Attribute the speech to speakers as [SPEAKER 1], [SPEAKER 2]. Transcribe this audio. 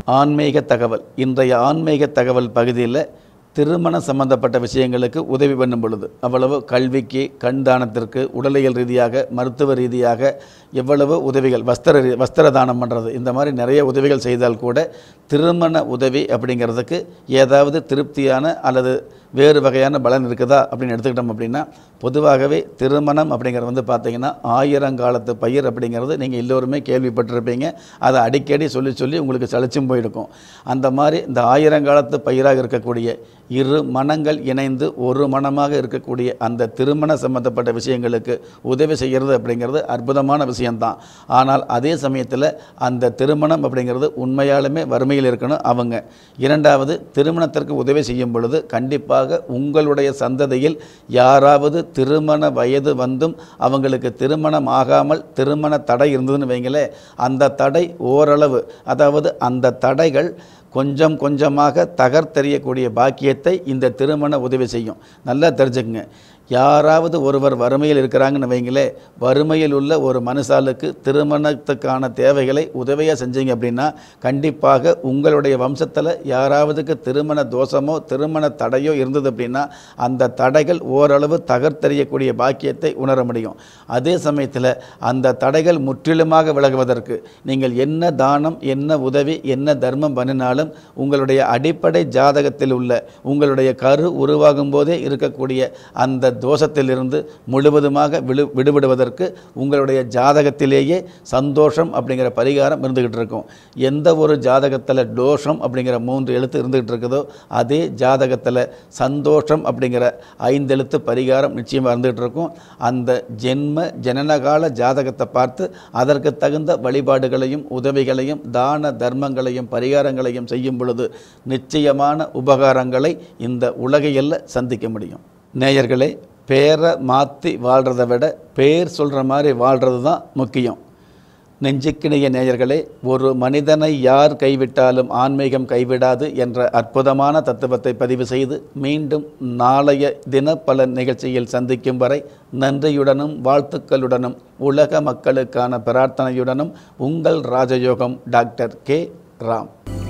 [SPEAKER 1] ஆன்மீக தகவல் இன்றைய ஆன்மீக தகவல் பகுதியில் திருமணம் சம்பந்தப்பட்ட விஷயங்களுக்கு உதவி பண்ணும் பொழுது அவ்வளவு கல்விக்கு கண் தானத்திற்கு உடலியல் ரீதியாக மருத்துவ ரீதியாக எவ்வளவு உதவிகள் வஸ்திர ரீ- வஸ்திர தானம் பண்ணுறது இந்த மாதிரி நிறைய உதவிகள் செய்தால் கூட திருமண உதவி அப்படிங்கிறதுக்கு ஏதாவது திருப்தியான அல்லது வேறு வகையான பலன் இருக்குதா அப்படின்னு எடுத்துக்கிட்டோம் அப்படின்னா பொதுவாகவே திருமணம் அப்படிங்கிறது வந்து பார்த்தீங்கன்னா ஆயிரங்காலத்து பயிர் அப்படிங்கிறது நீங்கள் எல்லோருமே கேள்விப்பட்டிருப்பீங்க அதை அடிக்கடி சொல்லி சொல்லி உங்களுக்கு சலிச்சும் போயிருக்கும் அந்த மாதிரி இந்த ஆயிரங்காலத்து பயிராக இருக்கக்கூடிய இரு மனங்கள் இணைந்து ஒரு மனமாக இருக்கக்கூடிய அந்த திருமண சம்பந்தப்பட்ட விஷயங்களுக்கு உதவி செய்கிறது அப்படிங்கிறது அற்புதமான விஷயம்தான் ஆனால் அதே சமயத்தில் அந்த திருமணம் அப்படிங்கிறது உண்மையாலுமே வறுமையில் இருக்கணும் அவங்க இரண்டாவது திருமணத்திற்கு உதவி செய்யும் பொழுது கண்டிப்பாக உங்களுடைய சந்ததியில் யாராவது திருமண வயது வந்தும் அவங்களுக்கு திருமணம் ஆகாமல் திருமண தடை இருந்ததுன்னு வைங்களேன் அந்த தடை ஓரளவு அதாவது அந்த தடைகள் கொஞ்சம் கொஞ்சமாக தகர்த்தெறியக்கூடிய பாக்கியத்தை இந்த திருமண உதவி செய்யும் நல்லா தெரிஞ்சுக்கங்க யாராவது ஒருவர் வறுமையில் இருக்கிறாங்கன்னு வைங்களே வறுமையில் உள்ள ஒரு மனுஷாலுக்கு திருமணத்துக்கான தேவைகளை உதவியாக செஞ்சீங்க அப்படின்னா கண்டிப்பாக உங்களுடைய வம்சத்தில் யாராவதுக்கு திருமண தோஷமோ திருமண தடையோ இருந்தது அப்படின்னா அந்த தடைகள் ஓரளவு தகர்த்தெறியக்கூடிய பாக்கியத்தை உணர முடியும் அதே சமயத்தில் அந்த தடைகள் முற்றிலுமாக விலகுவதற்கு நீங்கள் என்ன தானம் என்ன உதவி என்ன தர்மம் பண்ணினாலும் உங்களுடைய அடிப்படை ஜாதகத்தில் உள்ள உங்களுடைய கரு உருவாகும் போதே இருக்கக்கூடிய அந்த தோஷத்திலிருந்து முழுவதுமாக விடு விடுபடுவதற்கு உங்களுடைய ஜாதகத்திலேயே சந்தோஷம் அப்படிங்கிற பரிகாரம் இருந்துக்கிட்டு இருக்கும் எந்த ஒரு ஜாதகத்தில் தோஷம் அப்படிங்கிற மூன்று எழுத்து இருந்துகிட்டு இருக்குதோ அதே ஜாதகத்தில் சந்தோஷம் அப்படிங்கிற ஐந்து எழுத்து பரிகாரம் நிச்சயமாக இருந்துகிட்டு இருக்கும் அந்த ஜென்ம ஜனனகால ஜாதகத்தை பார்த்து அதற்கு தகுந்த வழிபாடுகளையும் உதவிகளையும் தான தர்மங்களையும் பரிகாரங்களையும் செய்யும் பொழுது நிச்சயமான உபகாரங்களை இந்த உலகையில் சந்திக்க முடியும் நேயர்களே பேரை மாற்றி வாழ்கிறத விட பேர் சொல்கிற மாதிரி வாழ்கிறது தான் முக்கியம் நெஞ்சுக்கிணைய நேயர்களே ஒரு மனிதனை யார் கைவிட்டாலும் ஆன்மீகம் கைவிடாது என்ற அற்புதமான தத்துவத்தை பதிவு செய்து மீண்டும் நாளைய தினப்பலன் நிகழ்ச்சியில் சந்திக்கும் வரை நன்றியுடனும் வாழ்த்துக்களுடனும் உலக மக்களுக்கான பிரார்த்தனையுடனும் உங்கள் ராஜயோகம் டாக்டர் கே ராம்